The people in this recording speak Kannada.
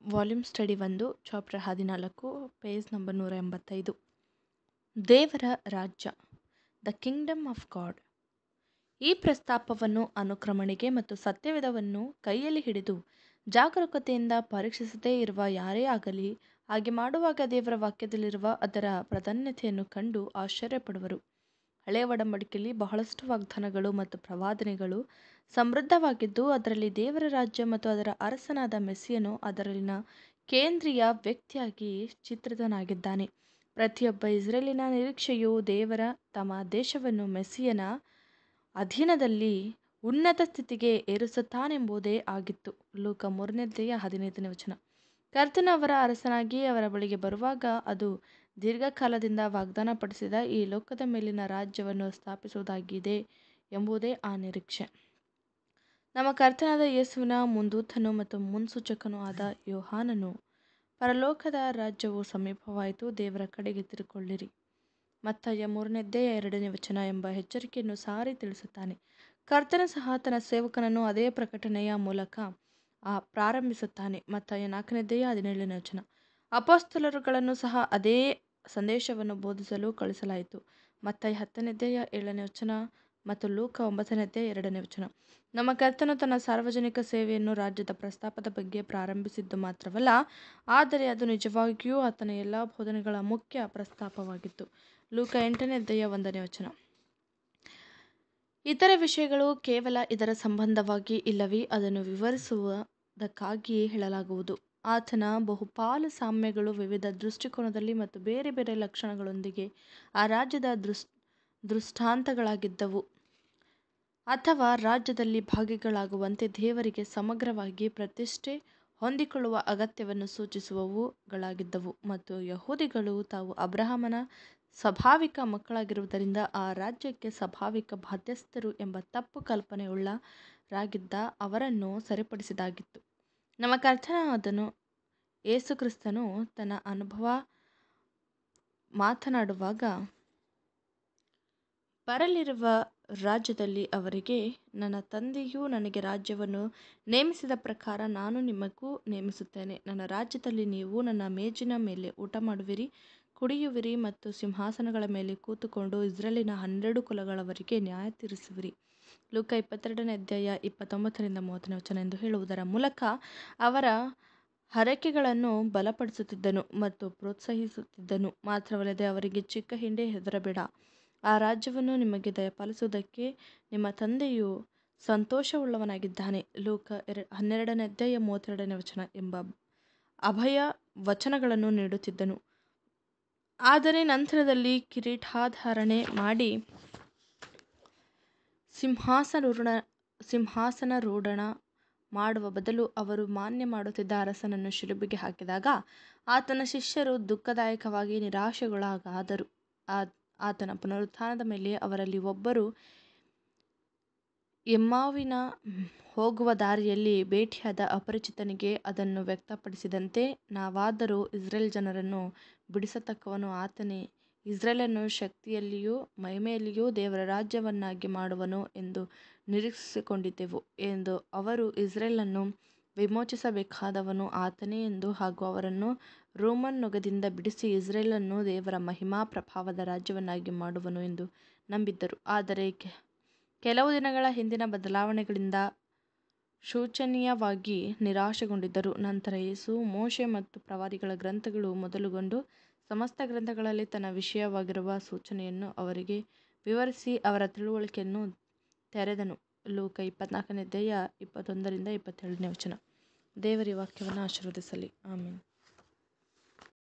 ವಾಲ್ಯೂಮ್ ಸ್ಟಡಿ ಒಂದು ಚಾಪ್ಟರ್ ಹದಿನಾಲ್ಕು ಪೇಜ್ ನಂಬರ್ ನೂರ ಎಂಬತ್ತೈದು ದೇವರ ರಾಜ್ಯ ದ ಕಿಂಗ್ಡಮ್ ಆಫ್ ಗಾಡ್ ಈ ಪ್ರಸ್ತಾಪವನ್ನು ಅನುಕ್ರಮಣಿಕೆ ಮತ್ತು ಸತ್ಯವೇದವನ್ನು ಕೈಯಲ್ಲಿ ಹಿಡಿದು ಜಾಗರೂಕತೆಯಿಂದ ಪರೀಕ್ಷಿಸದೇ ಇರುವ ಯಾರೇ ಆಗಲಿ ಹಾಗೆ ಮಾಡುವಾಗ ದೇವರ ವಾಕ್ಯದಲ್ಲಿರುವ ಅದರ ಪ್ರಾಧಾನ್ಯತೆಯನ್ನು ಕಂಡು ಆಶ್ಚರ್ಯಪಡುವರು ಹಳೆಯ ಒಡಂಬಡಿಕೆಯಲ್ಲಿ ಬಹಳಷ್ಟು ವಾಗ್ದಾನಗಳು ಮತ್ತು ಪ್ರವಾದನೆಗಳು ಸಮೃದ್ಧವಾಗಿದ್ದು ಅದರಲ್ಲಿ ದೇವರ ರಾಜ್ಯ ಮತ್ತು ಅದರ ಅರಸನಾದ ಮೆಸ್ಸಿಯನು ಅದರಲ್ಲಿನ ಕೇಂದ್ರೀಯ ವ್ಯಕ್ತಿಯಾಗಿ ಚಿತ್ರಿತನಾಗಿದ್ದಾನೆ ಪ್ರತಿಯೊಬ್ಬ ಇಸ್ರೇಲಿನ ನಿರೀಕ್ಷೆಯು ದೇವರ ತಮ್ಮ ದೇಶವನ್ನು ಮೆಸ್ಸಿಯನ ಅಧೀನದಲ್ಲಿ ಉನ್ನತ ಸ್ಥಿತಿಗೆ ಏರಿಸುತ್ತಾನೆಂಬುದೇ ಆಗಿತ್ತು ಲೂಕ ಮೂರನೇದೆಯ ಹದಿನೈದನೇ ವಚನ ಕರ್ತನ ಅವರ ಅರಸನಾಗಿ ಅವರ ಬಳಿಗೆ ಬರುವಾಗ ಅದು ದೀರ್ಘಕಾಲದಿಂದ ವಾಗ್ದಾನ ಪಡಿಸಿದ ಈ ಲೋಕದ ಮೇಲಿನ ರಾಜ್ಯವನ್ನು ಸ್ಥಾಪಿಸುವುದಾಗಿದೆ ಎಂಬುದೇ ಆ ನಿರೀಕ್ಷೆ ನಮ್ಮ ಕರ್ತನಾದ ಯೇಸುವಿನ ಮುಂದೂತನು ಮತ್ತು ಮುನ್ಸೂಚಕನೂ ಆದ ಯೋಹಾನನು ಪರಲೋಕದ ರಾಜ್ಯವು ಸಮೀಪವಾಯಿತು ದೇವರ ಕಡೆಗೆ ತಿರುಕೊಳ್ಳಿರಿ ಮತ್ತಯ್ಯ ಮೂರನೇದ್ದೇ ಎರಡನೇ ವಚನ ಎಂಬ ಎಚ್ಚರಿಕೆಯನ್ನು ಸಾರಿ ತಿಳಿಸುತ್ತಾನೆ ಕರ್ತನ ಸಹ ತನ್ನ ಸೇವಕನನ್ನು ಅದೇ ಪ್ರಕಟಣೆಯ ಮೂಲಕ ಆ ಪ್ರಾರಂಭಿಸುತ್ತಾನೆ ಮತ್ತಯ್ಯ ನಾಲ್ಕನೇದೆಯ ಹದಿನೇಳನೇ ವಚನ ಅಪೋಸ್ತಲರುಗಳನ್ನು ಸಹ ಅದೇ ಸಂದೇಶವನ್ನು ಬೋಧಿಸಲು ಕಳಿಸಲಾಯಿತು ಮತ್ತಯ್ಯ ಹತ್ತನೇದೆಯ ಏಳನೇ ವಚನ ಮತ್ತು ಲೂಕ ಒಂಬತ್ತನೇದೇ ಎರಡನೇ ವಚನ ನಮ್ಮ ಕರ್ತನು ತನ್ನ ಸಾರ್ವಜನಿಕ ಸೇವೆಯನ್ನು ರಾಜ್ಯದ ಪ್ರಸ್ತಾಪದ ಬಗ್ಗೆ ಪ್ರಾರಂಭಿಸಿದ್ದು ಮಾತ್ರವಲ್ಲ ಆದರೆ ಅದು ನಿಜವಾಗಿಯೂ ಆತನ ಎಲ್ಲ ಬೋಧನೆಗಳ ಮುಖ್ಯ ಪ್ರಸ್ತಾಪವಾಗಿತ್ತು ಲೂಕ ಎಂಟನೇ ಅಧ್ಯಾಯ ಒಂದನೇ ವಚನ ಇತರ ವಿಷಯಗಳು ಕೇವಲ ಇದರ ಸಂಬಂಧವಾಗಿ ಇಲ್ಲವೇ ಅದನ್ನು ವಿವರಿಸುವುದಕ್ಕಾಗಿಯೇ ಹೇಳಲಾಗುವುದು ಆತನ ಬಹುಪಾಲು ಸಾಮ್ಯಗಳು ವಿವಿಧ ದೃಷ್ಟಿಕೋನದಲ್ಲಿ ಮತ್ತು ಬೇರೆ ಬೇರೆ ಲಕ್ಷಣಗಳೊಂದಿಗೆ ಆ ರಾಜ್ಯದ ದೃಸ್ ದೃಷ್ಟಾಂತಗಳಾಗಿದ್ದವು ಅಥವಾ ರಾಜ್ಯದಲ್ಲಿ ಭಾಗಿಗಳಾಗುವಂತೆ ದೇವರಿಗೆ ಸಮಗ್ರವಾಗಿ ಪ್ರತಿಷ್ಠೆ ಹೊಂದಿಕೊಳ್ಳುವ ಅಗತ್ಯವನ್ನು ಸೂಚಿಸುವವುಗಳಾಗಿದ್ದವು ಮತ್ತು ಯಹೂದಿಗಳು ತಾವು ಅಬ್ರಹಾಮನ ಸ್ವಾಭಾವಿಕ ಮಕ್ಕಳಾಗಿರುವುದರಿಂದ ಆ ರಾಜ್ಯಕ್ಕೆ ಸ್ವಾಭಾವಿಕ ಬಾಧ್ಯಸ್ಥರು ಎಂಬ ತಪ್ಪು ಕಲ್ಪನೆಯುಳ್ಳರಾಗಿದ್ದ ಅವರನ್ನು ಸರಿಪಡಿಸಿದಾಗಿತ್ತು ನಮ್ಮ ಕರ್ತನಾದನು ಯೇಸುಕ್ರಿಸ್ತನು ತನ್ನ ಅನುಭವ ಮಾತನಾಡುವಾಗ ಬರಲಿರುವ ರಾಜ್ಯದಲ್ಲಿ ಅವರಿಗೆ ನನ್ನ ತಂದೆಯು ನನಗೆ ರಾಜ್ಯವನ್ನು ನೇಮಿಸಿದ ಪ್ರಕಾರ ನಾನು ನಿಮಗೂ ನೇಮಿಸುತ್ತೇನೆ ನನ್ನ ರಾಜ್ಯದಲ್ಲಿ ನೀವು ನನ್ನ ಮೇಜಿನ ಮೇಲೆ ಊಟ ಮಾಡುವಿರಿ ಕುಡಿಯುವಿರಿ ಮತ್ತು ಸಿಂಹಾಸನಗಳ ಮೇಲೆ ಕೂತುಕೊಂಡು ಇಸ್ರೇಲಿನ ಹನ್ನೆರಡು ಕುಲಗಳವರಿಗೆ ನ್ಯಾಯ ತೀರಿಸುವಿರಿ ಲೂಕ ಇಪ್ಪತ್ತೆರಡನೇ ಅಧ್ಯಾಯ ಇಪ್ಪತ್ತೊಂಬತ್ತರಿಂದ ಮೂವತ್ತನೇ ವಚನ ಎಂದು ಹೇಳುವುದರ ಮೂಲಕ ಅವರ ಹರಕೆಗಳನ್ನು ಬಲಪಡಿಸುತ್ತಿದ್ದನು ಮತ್ತು ಪ್ರೋತ್ಸಾಹಿಸುತ್ತಿದ್ದನು ಮಾತ್ರವಲ್ಲದೆ ಅವರಿಗೆ ಚಿಕ್ಕ ಹಿಂಡೆ ಹೆದರಬೇಡ ಆ ರಾಜ್ಯವನ್ನು ನಿಮಗೆ ದಯಪಾಲಿಸುವುದಕ್ಕೆ ನಿಮ್ಮ ತಂದೆಯು ಸಂತೋಷವುಳ್ಳವನಾಗಿದ್ದಾನೆ ಲೋಕ ಎರ ಹನ್ನೆರಡನೇ ಅಧ್ಯಾಯ ಮೂವತ್ತೆರಡನೇ ವಚನ ಎಂಬ ಅಭಯ ವಚನಗಳನ್ನು ನೀಡುತ್ತಿದ್ದನು ಆದರೆ ನಂತರದಲ್ಲಿ ಕಿರೀಟಾಧಾರಣೆ ಮಾಡಿ ಸಿಂಹಾಸನೂಢ ಸಿಂಹಾಸನರೂಢಣ ಮಾಡುವ ಬದಲು ಅವರು ಮಾನ್ಯ ಮಾಡುತ್ತಿದ್ದ ಅರಸನನ್ನು ಶಿಲುಬೆಗೆ ಹಾಕಿದಾಗ ಆತನ ಶಿಷ್ಯರು ದುಃಖದಾಯಕವಾಗಿ ನಿರಾಶೆಗೊಳಗಾದರು ಆತನ ಪುನರುತ್ಥಾನದ ಮೇಲೆ ಅವರಲ್ಲಿ ಒಬ್ಬರು ಎಮ್ಮಾವಿನ ಹೋಗುವ ದಾರಿಯಲ್ಲಿ ಭೇಟಿಯಾದ ಅಪರಿಚಿತನಿಗೆ ಅದನ್ನು ವ್ಯಕ್ತಪಡಿಸಿದಂತೆ ನಾವಾದರೂ ಇಸ್ರೇಲ್ ಜನರನ್ನು ಬಿಡಿಸತಕ್ಕವನು ಆತನೇ ಇಸ್ರೇಲನ್ನು ಶಕ್ತಿಯಲ್ಲಿಯೂ ಮಹಿಮೆಯಲ್ಲಿಯೂ ದೇವರ ರಾಜ್ಯವನ್ನಾಗಿ ಮಾಡುವನು ಎಂದು ನಿರೀಕ್ಷಿಸಿಕೊಂಡಿದ್ದೆವು ಎಂದು ಅವರು ಇಸ್ರೇಲನ್ನು ವಿಮೋಚಿಸಬೇಕಾದವನು ಆತನೇ ಎಂದು ಹಾಗೂ ಅವರನ್ನು ರೋಮನ್ ನೊಗದಿಂದ ಬಿಡಿಸಿ ಇಸ್ರೇಲನ್ನು ದೇವರ ಮಹಿಮಾ ಪ್ರಭಾವದ ರಾಜ್ಯವನ್ನಾಗಿ ಮಾಡುವನು ಎಂದು ನಂಬಿದ್ದರು ಆದರೆ ಕೆಲವು ದಿನಗಳ ಹಿಂದಿನ ಬದಲಾವಣೆಗಳಿಂದ ಶೋಚನೀಯವಾಗಿ ನಿರಾಶೆಗೊಂಡಿದ್ದರು ನಂತರ ಯೇಸು ಮೋಶೆ ಮತ್ತು ಪ್ರವಾದಿಗಳ ಗ್ರಂಥಗಳು ಮೊದಲುಗೊಂಡು ಸಮಸ್ತ ಗ್ರಂಥಗಳಲ್ಲಿ ತನ್ನ ವಿಷಯವಾಗಿರುವ ಸೂಚನೆಯನ್ನು ಅವರಿಗೆ ವಿವರಿಸಿ ಅವರ ತಿಳುವಳಿಕೆಯನ್ನು ತೆರೆದನು ಲೂಕ ಇಪ್ಪತ್ನಾಲ್ಕನೇ ಅಧ್ಯಾಯ ಇಪ್ಪತ್ತೊಂದರಿಂದ ಇಪ್ಪತ್ತೇಳನೇ ವಚನ ದೇವರ ವಾಕ್ಯವನ್ನು ಆಶೀರ್ವದಿಸಲಿ ಆಮೇಲೆ